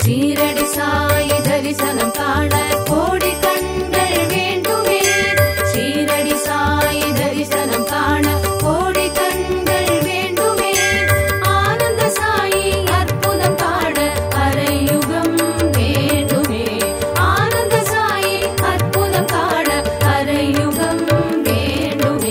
ஷீரடி சாய் தரிசனம் காண கோடி கண்கள் வேண்டுமே ஷீரடி சாய் தரிசனம் காண கோடி கண்கள் வேண்டுமே ஆனந்த சாயி அற்புதம் காண அரையுகம் வேண்டுமே ஆனந்த சாயி அற்புதம் காண அரையுகம் வேண்டுமே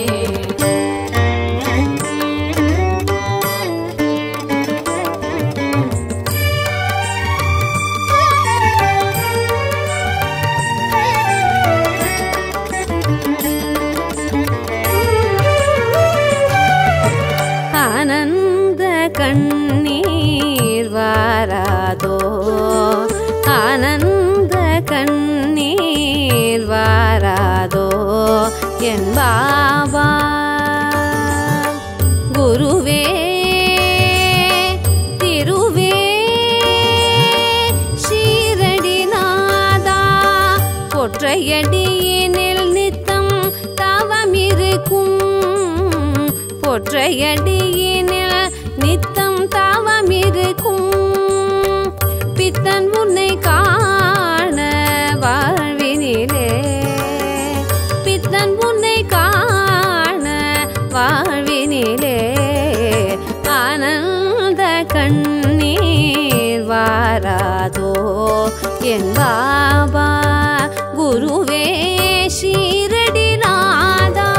ஆனந்த கண்ணீர் வாராதோ ஆனந்த கண்ணீர் வாராதோ என் பாபா குருவே திருவே ஷீரடிநாதா பொற்றையடியினில் நித்தம் தவமிருக்கும் பொற்றையடியினில் நித்தம் தவமிருக்கும் பித்தன் உன்னை காண வாழ்வினிலே பித்தன் உன்னை காண வாழ்வினிலே ஆனந்த கண்ணீர் வாராதோ என் பாபா குருவே ஷீரடிநாதா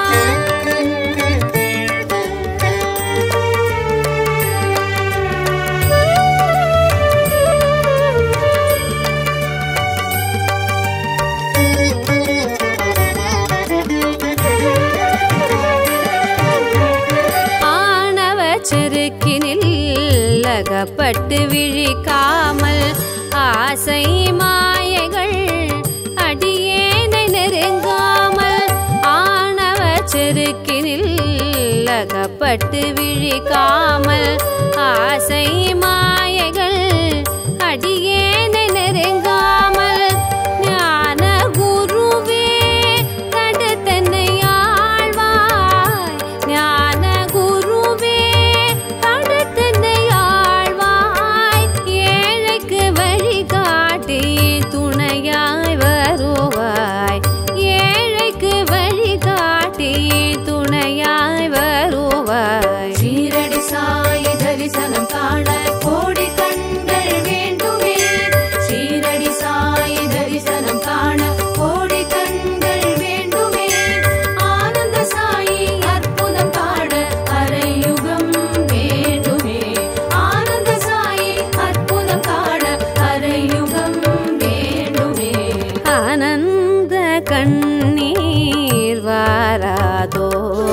ஆணவ செருக்கினில் அகப்பட்டு விழிக்காமல் ஆசை மாயைகள் அடியேனை நெருங்காமல் ஆணவ செருக்கினில் அகப்பட்டு விழிக்காமல் ஆசை மாயைகள் அடியேனை நெருங்காமல் ஞான குருவே தடுத்தன்னை ஆழ்வாய் ஞான குருவே தடுத்தன்னை ஆழ்வாய் ஏழைக்கு வழிகாட்டி துணையாய் வருவாய் ஏழைக்கு வழிகாட்டி துணையாய் வருவாய் ஷீரடி சாய் தரிசனம் காண கோடி கண்கள் வேண்டுமே ஷீரடி சாய் தரிசனம் காண கோடி கண்கள் வேண்டுமே ஆனந்த சாயி அற்புதம் காண அரையுகம் வேண்டுமே ஆனந்த சாயி அற்புதம் காண அரையுகம் வேண்டுமே ஆனந்த கண்ணீர் வாராதோ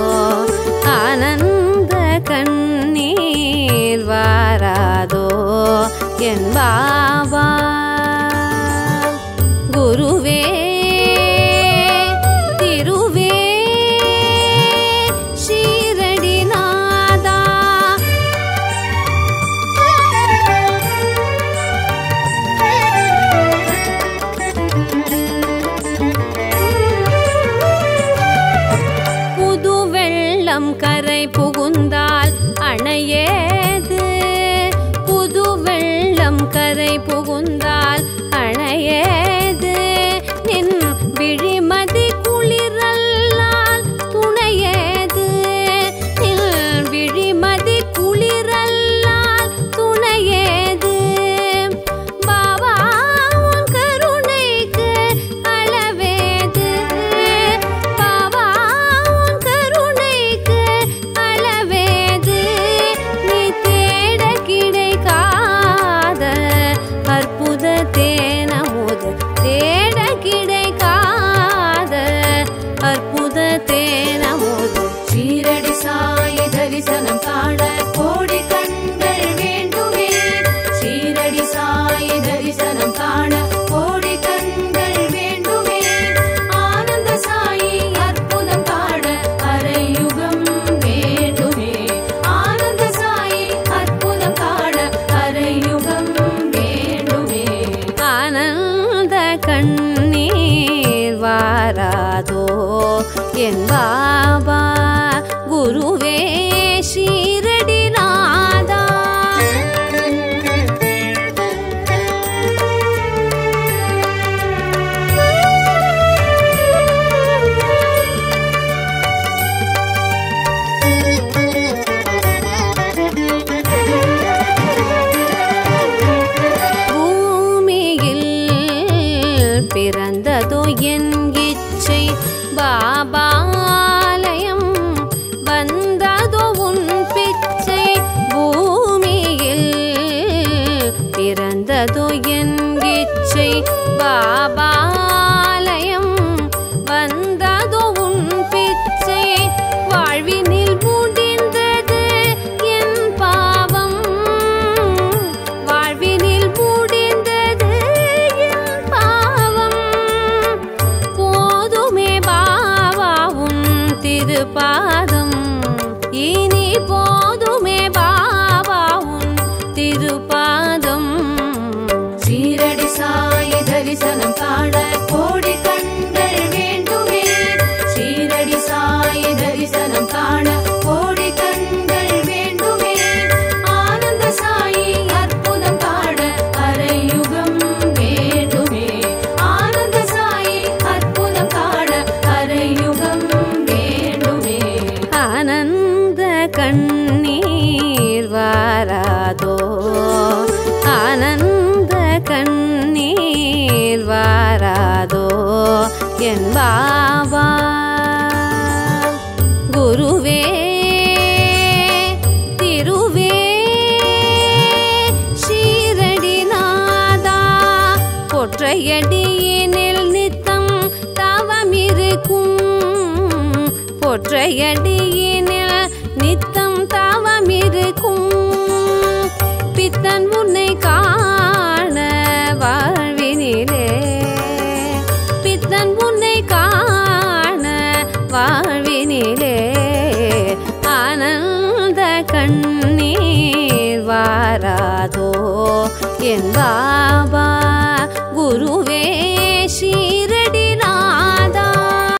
ஆனந்த கண்ணீர் வாராதோ என் பாபா குருவே திருவே ஷீரடிநாதா புது வெள்ளம் கரை புகுந்தால் அணையேது புது வெள்ளம் கரை புகுந்தால் அணையேது நின் விழிமதி குளிரல்லால் துணையேது நின் விழிமதி குளிரல்லால் துணையேது பாபா உன் கருணைக்கு அளவேது பாபா உன் கருணைக்கு அளவேது நீ தேட கிடைக்காத அற்புத தேனமுது தேட கிடைக்காத அற்புத தேனமுது ஷீரடி சாய் தரிசனம் காண கோடி கண்கள் வேண்டுமே ஷீரடி சாய் தரிசனம் காண கோடி கண்கள் வேண்டுமே ஆனந்த சாயி அற்புதம் காண அரையுகம் வேண்டுமே ஆனந்த சாயி அற்புதம் காண அரையுகம் வேண்டுமே ஆனந்த கண்ணீர் வாராதோ என் பாபா குருவே ஷீரடிநாதா பிறந்ததோ என் இச்சை பாபாலயம் வந்ததோ உன் பிச்சை பூமியில் பிறந்ததோ என் இச்சை பாபாலயம் வந்ததோ உன் பிச்சை வாழ்வினில் முடிந்தது என் பாவம் வாழ்வினில் முடிந்தது என் பாவம் போதுமே பாவா உன் திருப்பாதம் இனி போதுமே பாவா உன் திருப்பாதம் சீரடி சாய தரிசனம் காண கோடி கண்கள் வேண்டுமே சீரடி சாய தரிசனம் காண கோடி கண்கள் வேண்டுமே ஆனந்த சாயி அற்புதம் காண அரையுகம் வேண்டுமே ஆனந்த சாயி அற்புதம் காண அரையுகம் வேண்டுமே ஆனந்த கண்ணீர் வாராதோ ஆனந்த கண்ணீர் வாராதோ என் பாபா குருவே திருவே ஷீரடிநாதா பொற்றையடியினில் நித்தம் தவமிருக்கும் பொற்றையடியினில் நித்தம் தவமிருக்கும் பித்தன் உன்னை காண வாழ்வினிலே பித்தன் உன்னை காண வாழ்வினிலே ஆனந்த கண்ணீர் வாராதோ என் பாபா குருவே